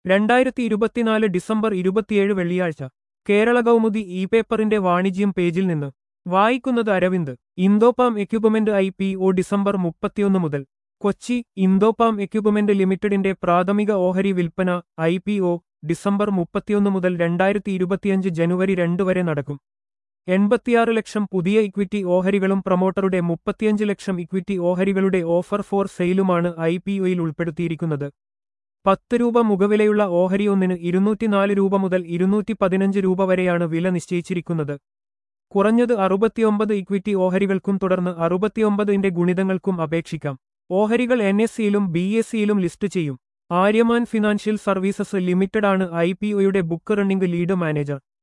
രണ്ടായിരത്തി ഇരുപത്തിനാല് ഡിസംബർ ഇരുപത്തിയേഴ് വെള്ളിയാഴ്ച കേരള കൗമുദി ഇ പേപ്പറിന്റെ വാണിജ്യം പേജിൽ നിന്ന് വായിക്കുന്നത് Aravind Indopam equipment I P O December മുപ്പത്തിയൊന്ന് മുതൽ കൊച്ചി ഇന്തോപാം എക്യുപ്മെന്റ് ലിമിറ്റഡിന്റെ പ്രാഥമിക ഓഹരി വിൽപ്പന ഐ പി ഒ ഡിസംബർ മുപ്പത്തിയൊന്ന് മുതൽ രണ്ടായിരത്തി ഇരുപത്തിയഞ്ച് ജനുവരി രണ്ട് വരെ നടക്കും എൺപത്തിയാറ് ലക്ഷം പുതിയ ഇക്വിറ്റി ഓഹരികളും പ്രൊമോട്ടറുടെ മുപ്പത്തിയഞ്ച് ലക്ഷം ഇക്വിറ്റി ഓഹരികളുടെ ഓഫർ ഫോർ സെയിലുമാണ് ഐ പി ഒയിൽ ഉൾപ്പെടുത്തിയിരിക്കുന്നത് പത്ത് രൂപ മുഖവിലയുള്ള ഓഹരി ഒന്നിന് ഇരുന്നൂറ്റിനാല് രൂപ മുതൽ ഇരുന്നൂറ്റി പതിനഞ്ച് രൂപ വരെയാണ് വില നിശ്ചയിച്ചിരിക്കുന്നത് കുറഞ്ഞത് അറുപത്തിയൊമ്പത് ഇക്വിറ്റി ഓഹരികൾക്കും തുടർന്ന് അറുപത്തിയൊമ്പതിന്റെ ഗുണിതങ്ങൾക്കും അപേക്ഷിക്കാം ഓഹരികൾ എൻ എസ് സിയിലും ബി എസ് സിയിലും ലിസ്റ്റ് ചെയ്യും ആര്യമാൻ ഫിനാൻഷ്യൽ സർവീസസ് ലിമിറ്റഡാണ് ഐ പി ഒയുടെ ബുക്ക് റണ്ണിംഗ് ലീഡ് മാനേജർ